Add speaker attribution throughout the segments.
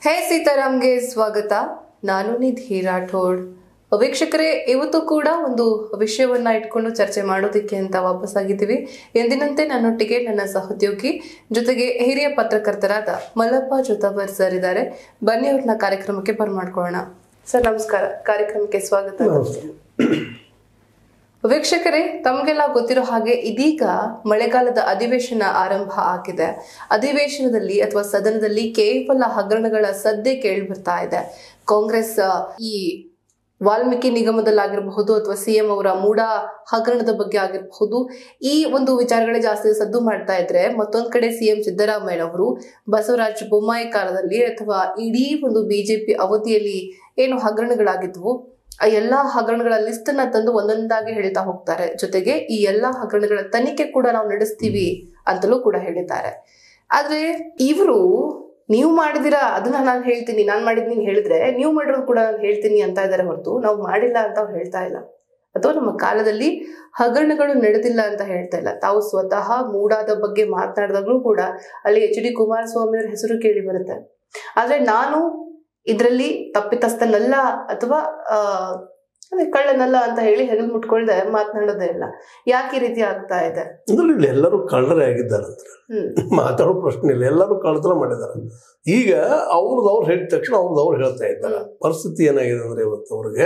Speaker 1: ಹೇ ಸೀತಾರಾಮ್ಗೆ ಸ್ವಾಗತ ನಾನು ನಿಧಿ ರಾಠೋಡ್ ವೀಕ್ಷಕರೇ ಇವತ್ತು ಕೂಡ ಒಂದು ವಿಷಯವನ್ನ ಇಟ್ಕೊಂಡು ಚರ್ಚೆ ಮಾಡೋದಕ್ಕೆ ಅಂತ ವಾಪಸ್ ಆಗಿದ್ದೀವಿ ಎಂದಿನಂತೆ ನನ್ನೊಟ್ಟಿಗೆ ನನ್ನ ಸಹೋದ್ಯೋಗಿ ಜೊತೆಗೆ ಹಿರಿಯ ಪತ್ರಕರ್ತರಾದ ಮಲ್ಲಪ್ಪ ಜೋತಾಬರ್ ಸರ್ ಇದ್ದಾರೆ ಬನ್ನಿ ಅವ್ರನ್ನ ಕಾರ್ಯಕ್ರಮಕ್ಕೆ ಬರ್ಮಾಡ್ಕೊಳ್ಳೋಣ ಸರ್ ನಮಸ್ಕಾರ ಕಾರ್ಯಕ್ರಮಕ್ಕೆ ಸ್ವಾಗತ ವೀಕ್ಷಕರೇ ತಮಗೆಲ್ಲ ಗೊತ್ತಿರೋ ಹಾಗೆ ಇದೀಗ ಮಳೆಗಾಲದ ಅಧಿವೇಶನ ಆರಂಭ ಆಗಿದೆ ಅಧಿವೇಶನದಲ್ಲಿ ಅಥವಾ ಸದನದಲ್ಲಿ ಕೇವಲ ಹಗರಣಗಳ ಸದ್ದೆ ಕೇಳಿ ಬರ್ತಾ ಇದೆ ಕಾಂಗ್ರೆಸ್ ಆ, ಈ ವಾಲ್ಮೀಕಿ ನಿಗಮದಲ್ಲಾಗಿರಬಹುದು ಅಥವಾ ಸಿಎಂ ಅವರ ಮೂಡ ಹಗರಣದ ಬಗ್ಗೆ ಆಗಿರಬಹುದು ಈ ಒಂದು ವಿಚಾರಗಳೇ ಜಾಸ್ತಿ ಸದ್ದು ಮಾಡ್ತಾ ಇದ್ರೆ ಮತ್ತೊಂದ್ ಕಡೆ ಸಿಎಂ ಸಿದ್ದರಾಮಯ್ಯನವರು ಬಸವರಾಜ ಬೊಮ್ಮಾಯಿ ಕಾಲದಲ್ಲಿ ಅಥವಾ ಇಡೀ ಒಂದು ಬಿಜೆಪಿ ಅವಧಿಯಲ್ಲಿ ಏನು ಹಗರಣಗಳಾಗಿದ್ವು ಆ ಎಲ್ಲಾ ಹಗರಣಗಳ ಲಿಸ್ಟ್ ಅನ್ನ ತಂದು ಒಂದೊಂದಾಗಿ ಹೇಳ್ತಾ ಹೋಗ್ತಾರೆ ಜೊತೆಗೆ ಈ ಎಲ್ಲಾ ಹಗರಣಗಳ ತನಿಖೆ ಕೂಡ ನಾವು ನಡೆಸ್ತೀವಿ ಅಂತಲೂ ಕೂಡ ಹೇಳಿದ್ದಾರೆ ಆದ್ರೆ ಇವರು ನೀವು ಮಾಡಿದಿರಾ ಅದನ್ನ ನಾನು ಹೇಳ್ತೀನಿ ನಾನು ಮಾಡಿದ್ ನೀನ್ ಹೇಳಿದ್ರೆ ನೀವು ಮಾಡಿರೋದು ಕೂಡ ನಾನು ಹೇಳ್ತೀನಿ ಅಂತ ಇದ್ದಾರೆ ಹೊರತು ನಾವು ಮಾಡಿಲ್ಲ ಅಂತ ಅವ್ರು ಹೇಳ್ತಾ ಇಲ್ಲ ಅಥವಾ ನಮ್ಮ ಕಾಲದಲ್ಲಿ ಹಗರಣಗಳು ನಡೆದಿಲ್ಲ ಅಂತ ಹೇಳ್ತಾ ಇಲ್ಲ ತಾವು ಸ್ವತಃ ಮೂಡಾದ ಬಗ್ಗೆ ಮಾತನಾಡಿದಾಗ್ಲೂ ಕೂಡ ಅಲ್ಲಿ ಎಚ್ ಡಿ ಕುಮಾರಸ್ವಾಮಿ ಅವ್ರ ಹೆಸರು ಕೇಳಿ ಬರುತ್ತೆ ಆದ್ರೆ ನಾನು ಇದರಲ್ಲಿ ತಪ್ಪಿತಸ್ಥನಲ್ಲ ಅಥವಾ ಆ ಅದೇ ಕಳ್ಳನಲ್ಲ ಅಂತ ಹೇಳಿ ಹೆಗಲ್ ಮುಟ್ಕೊಳ್ದೆ ಮಾತನಾಡೋದೇ ಇಲ್ಲ ಯಾಕೆ ಈ ರೀತಿ ಆಗ್ತಾ ಇದೆ
Speaker 2: ಅಂದ್ರೆ ಇಲ್ಲಿ ಎಲ್ಲರೂ ಕಳ್ಳರೇ ಆಗಿದ್ದಾರೆ ಅಂತ
Speaker 1: ಹ್ಮ್
Speaker 2: ಮಾತಾಡೋ ಪ್ರಶ್ನೆ ಇಲ್ಲ ಎಲ್ಲರೂ ಕಳ್ಳತನ ಮಾಡಿದ್ದಾರೆ ಈಗ ಅವ್ರದ್ದು ಅವ್ರು ಹೇಳಿದ ತಕ್ಷಣ ಅವ್ರದ್ದು ಅವ್ರು ಹೇಳ್ತಾ ಇದ್ದಾರೆ ಪರಿಸ್ಥಿತಿ ಏನಾಗಿದೆ ಅಂದ್ರೆ ಇವತ್ತು ಅವ್ರಿಗೆ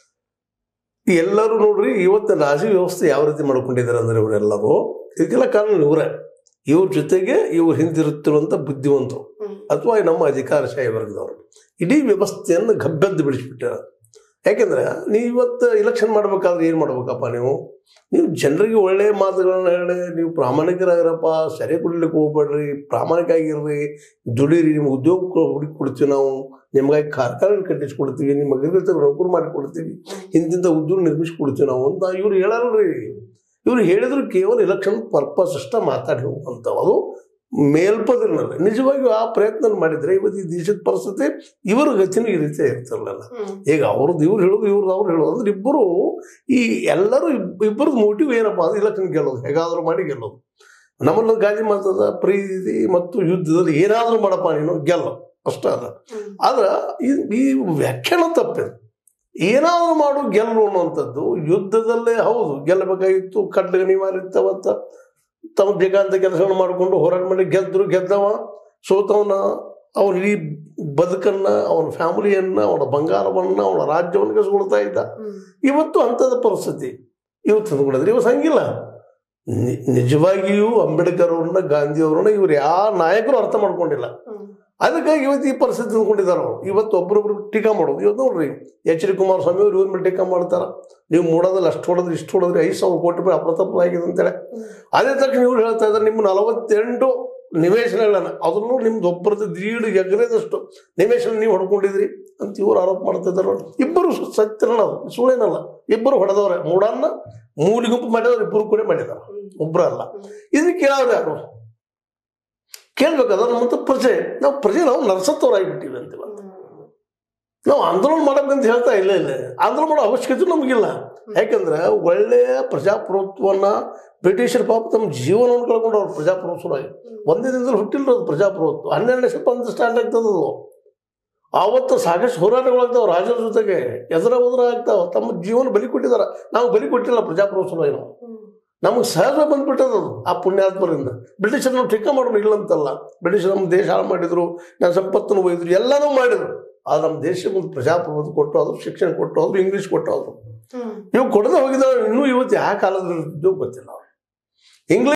Speaker 2: ಎಲ್ಲರೂ ನೋಡ್ರಿ ಇವತ್ತು ರಾಜಿ ವ್ಯವಸ್ಥೆ ಯಾವ ರೀತಿ ಮಾಡ್ಕೊಂಡಿದ್ದಾರೆ ಅಂದ್ರೆ ಇವರೆಲ್ಲರೂ ಇದಕ್ಕೆಲ್ಲ ಕಾರಣ ಇವರೇ ಇವ್ರ ಜೊತೆಗೆ ಇವ್ರು ಹಿಂದಿರುತ್ತಿರುವಂತ ಬುದ್ಧಿವಂತರು
Speaker 1: ಹ್ಮ್
Speaker 2: ಅಥವಾ ನಮ್ಮ ಅಧಿಕಾರಶಾಹಿ ವರ್ಗದವರು ಇಡೀ ವ್ಯವಸ್ಥೆಯನ್ನು ಗಬ್ಬೆದ್ದು ಬಿಡಿಸ್ಬಿಟ್ಟಾರ ಯಾಕೆಂದ್ರೆ ನೀವು ಇವತ್ತು ಇಲೆಕ್ಷನ್ ಮಾಡ್ಬೇಕಾದ್ರೆ ಏನು ಮಾಡ್ಬೇಕಪ್ಪ ನೀವು ನೀವು ಜನರಿಗೆ ಒಳ್ಳೆ ಮಾತುಗಳನ್ನ ಹೇಳಿ ನೀವು ಪ್ರಾಮಾಣಿಕರಾಗಿರಪ್ಪ ಸರಿ ಕುಡ್ಲಿಕ್ಕೆ ಹೋಗ್ಬೇಡ್ರಿ ಪ್ರಾಮಾಣಿಕ ಆಗಿರ್ರಿ ದುಡೀರಿ ನಿಮ್ಗೆ ಉದ್ಯೋಗ ಕೊ- ಹುಡುಕಿ ಕೊಡ್ತೀವಿ ನಾವು ನಿಮ್ಗಾಗಿ ಕಾರ್ಖಾನೆ ಕಟ್ಟಿಸ್ಕೊಡ್ತೀವಿ ನಿಮ್ಮ ಅಗ್ರಿಕಲ್ಚರ್ ನೌಕರು ಮಾಡಿ ಕೊಡ್ತೀವಿ ಇಂತಿಂಥ ಉದ್ಯೋಗ ನಿರ್ಮಿಸ್ಕೊಡ್ತೀವಿ ನಾವು ಅಂತ ಇವ್ರು ಹೇಳಲ್ರಿ ಇವ್ರು ಹೇಳಿದ್ರು ಕೇವಲ ಇಲೆಕ್ಷನ್ ಪರ್ಪಸ್ ಅಷ್ಟ ಮಾತಾಡಿ ಹೋಗುವಂಥವು ಅದು ಮೇಲ್ಪದಿರಲ್ಲ ನಿಜವಾಗಿಯೂ ಆ ಪ್ರಯತ್ನ ಮಾಡಿದ್ರೆ ಇವತ್ತು ಈ ದೇಶದ ಪರಿಸ್ಥಿತಿ ಇವರ ಗತಿನೂ ಈ ರೀತಿ ಇರ್ತಿರ್ಲಿಲ್ಲ
Speaker 1: ಹ್ಮ್
Speaker 2: ಈಗ ಅವ್ರದ್ದು ಇವ್ರು ಹೇಳೋದು ಇವ್ರದ್ದು ಅವ್ರು ಹೇಳೋದು ಅಂದ್ರೆ ಇಬ್ಬರು ಈ ಎಲ್ಲರೂ ಇಬ್- ಇಬ್ಬರದ್ದು ಮೋಟಿವ್ ಏನಪ್ಪ ಅಂದ್ರೆ ಇಲೆಕ್ಷನ್ ಗೆಲ್ಲೋದು ಹೇಗಾದ್ರೂ ಮಾಡಿ ಗೆಲ್ಲೋದು ನಮ್ಮಲ್ಲಿ ಒಂದು ಗಾದಿ ಮಾತದ ಪ್ರೀತಿ ಮತ್ತು ಯುದ್ಧದಲ್ಲಿ ಏನಾದರೂ ಮಾಡಪ್ಪ ನೀನು ಗೆಲ್ಲ ಅಷ್ಟ ಅಲ್ಲ
Speaker 1: ಹ್ಮ್
Speaker 2: ಆದ್ರೆ ಈ- ಈ ವ್ಯಾಖ್ಯಾನ ತಪ್ಪಿದೆ ಏನಾದರೂ ಮಾಡು ಗೆಲ್ಲು ಅನ್ನುವಂಥದ್ದು ಯುದ್ಧದಲ್ಲೇ ಹೌದು ಗೆಲ್ಲಬೇಕಾಗಿತ್ತು ಕಡ್ಲಗಣಿ ಮಾರಿತ್ತವತ್ತ ತಮ್ಮ ಬೇಕಾದಂಥ ಕೆಲಸಗಳನ್ನ ಮಾಡಿಕೊಂಡು ಹೋರಾಟ ಮಾಡಿ ಗೆದ್ದರು ಗೆದ್ದವ ಸೋತವನ ಅವನ ಇಡೀ ಬದುಕನ್ನ ಅವನ ಫ್ಯಾಮಿಲಿಯನ್ನ ಅವನ ಬಂಗಾರವನ್ನ ಅವನ ರಾಜ್ಯವನ್ನು ಕಸ್ಕೊಳ್ತಾ ಇದ್ದ
Speaker 1: ಹ್ಮ್
Speaker 2: ಇವತ್ತು ಅಂಥದ್ದು ಪರಿಸ್ಥಿತಿ ಇವತ್ತು ತಂದುಕೊಂಡಿದ್ರೆ ಇವತ್ತು ಹಂಗಿಲ್ಲ ನಿ- ನಿಜವಾಗಿಯೂ ಅಂಬೇಡ್ಕರ್ ಅವ್ರನ್ನ ಗಾಂಧಿ ಅವ್ರನ್ನ ಇವ್ರು ಯಾವ ನಾಯಕರು ಅರ್ಥ ಮಾಡ್ಕೊಂಡಿಲ್ಲ
Speaker 1: ಹ್ಮ್
Speaker 2: ಅದಕ್ಕಾಗಿ ಇವತ್ತು ಈ ಪರಿಸ್ಥಿತಿ ತಂದ್ಕೊಂಡಿದ್ದಾರೆ ಅವರು ಇವತ್ತು ಒಬ್ಬರೊಬ್ರು ಟೀಕಾ ಮಾಡೋದು ಇವತ್ತು ನೋಡ್ರಿ ಎಚ್ ಡಿ ಕುಮಾರಸ್ವಾಮಿ ಅವ್ರು ಇವ್ರ ಮೇಲೆ ಟೀಕಾ ಮಾಡ್ತಾರ ನೀವು ಮೂಡೋದಲ್ಲಿ ಅಷ್ಟು ಹೊಡೆದ್ರೆ ಇಷ್ಟು ಹೊಡೆದ್ರೆ ಐದು ಸಾವಿರ ಕೋಟಿ ರೂಪಾಯಿ ಅಪ್ರತಪ್ಪ ಆಗಿದೆ ಅಂತೇಳಿ
Speaker 1: ಹ್ಮ್
Speaker 2: ಅದೇ ತಕ್ಷಣ ಇವ್ರು ಹೇಳ್ತಾ ಇದ್ದಾರೆ ನಿಮ್ಮ ನಲವತ್ತೆಂಟು ನಿವೇಶನಗಳನ್ನ ಅದನ್ನು ನಿಮ್ದು ಒಬ್ಬರದ್ದು ದೀಡ್ ಎಗರೇದಷ್ಟು ನಿವೇಶನ ನೀವು ಹೊಡ್ಕೊಂಡಿದ್ರಿ ಅಂತ ಇವ್ರು ಆರೋಪ ಮಾಡ್ತಾ ಇದ್ದಾರೆ ನೋಡಿ. ಇಬ್ಬರು ಸತ್ಯನಲ್ಲ ಅದು, ಸುಳ್ಳೇನಲ್ಲ ಇಬ್ಬರು ಹೊಡೆದವ್ರೆ ಮೂಡನ್ನ ಮೂಲಿ ಗುಂಪು ಮಾಡಿದವ್ರು ಇಬ್ಬರು ಕೂಡ ಮಾಡಿದಾರೆ
Speaker 1: ಹ್ಮ್
Speaker 2: ಒಬ್ರು ಅಲ್ಲ ಇದನ್ನ ಕೇಳೋರು ಯಾರು ಕೇಳ್ಬೇಕಾದ್ರೆ ನಮ್ಮಂತ ಪ್ರಜೆ ನಾವು ಪ್ರಜೆ ನಾವು ನರಸತ್ತವರಾಗಿಬಿಟ್ಟಿವಿ ಅಂತೀವ ನಾವು ಆಂದೋಲನ ಮಾಡಬೇಕಂತ ಹೇಳ್ತಾ ಇಲ್ಲ ಇಲ್ಲ ಆಂದೋಲನ ಮಾಡೋ ಅವಶ್ಯಕತೆ ನಮಗಿಲ್ಲ ಯಾಕಂದ್ರೆ ಒಳ್ಳೆಯ ಪ್ರಜಾಪ್ರಭುತ್ವವನ್ನ ಬ್ರಿಟಿಷರು ಪಾಪ ತಮ್ಮ ಜೀವನವನ್ನು ಕಳ್ಕೊಂಡವ್ರು ಪ್ರಜಾಪ್ರಭುತ್ವವಾಗಿ ಒಂದೇ ದಿನದಲ್ಲಿ ಹುಟ್ಟಿಲ್ಲ ಅದು ಪ್ರಜಾಪ್ರಭುತ್ವ ಹನ್ನೆರಡನೇ ಶತಮಾನದ ಸ್ಟಾರ್ಟ್ ಆಗ್ತದೆ ಅದು ಆವತ್ತು ಸಾಕಷ್ಟು ಹೋರಾಟಗಳಾಗ್ತಾವ ರಾಜರ ಜೊತೆಗೆ ಎದುರ ಉದುರ ಆಗ್ತಾವ ತಮ್ಮ ಜೀವನ ಬಲಿ ಕೊಟ್ಟಿದ್ದಾರೆ ನಾವು ಬಲಿ ಕೊಟ್ಟಿಲ್ಲ ಪ್ರಜಾಪ್ರಭುತ್ವವಾಗಿ ನಾವು
Speaker 1: ಹ್ಮ್
Speaker 2: ನಮಗೆ ಸಹಜ ಬಂದ್ಬಿಟ್ಟದ ಅದು ಆ ಪುಣ್ಯಾತ್ಮರಿಂದ ಬ್ರಿಟಿಷರು ನಾವು ಟೀಕಾ ಮಾಡೋಣ ಇಲ್ಲ ಅಂತಲ್ಲ ಬ್ರಿಟಿಷರು ನಮ್ಮ ದೇಶ ಹಾಳು ಮಾಡಿದ್ರು ನನ್ನ ಸಂಪತ್ತನ್ನು ಒಯ್ದ್ರು ಎಲ್ಲನೂ ಮಾಡಿದ್ರು ಆದ್ರೆ ನಮ್ಮ ದೇಶ ಒಂದು ಪ್ರಜಾಪ್ರಭುತ್ವ ಕೊಟ್ಟು ಆದ್ರು ಶಿಕ್ಷಣ ಕೊಟ್ಟು ಆದ್ರು ಇಂಗ್ಲೀಷ್ ಕೊಟ್ಟು ಆದ್ರು
Speaker 1: ಹ್ಮ್
Speaker 2: ಇವು ಕೊಡದೆ ಹೋಗಿದ್ದಾರೆ ಇನ್ನೂ ಇವತ್ತು ಯಾವ ಕಾಲದಲ್ಲಿ ಗೊತ್ತಿಲ್ಲ ಇಂಗ್ಲೀಷ್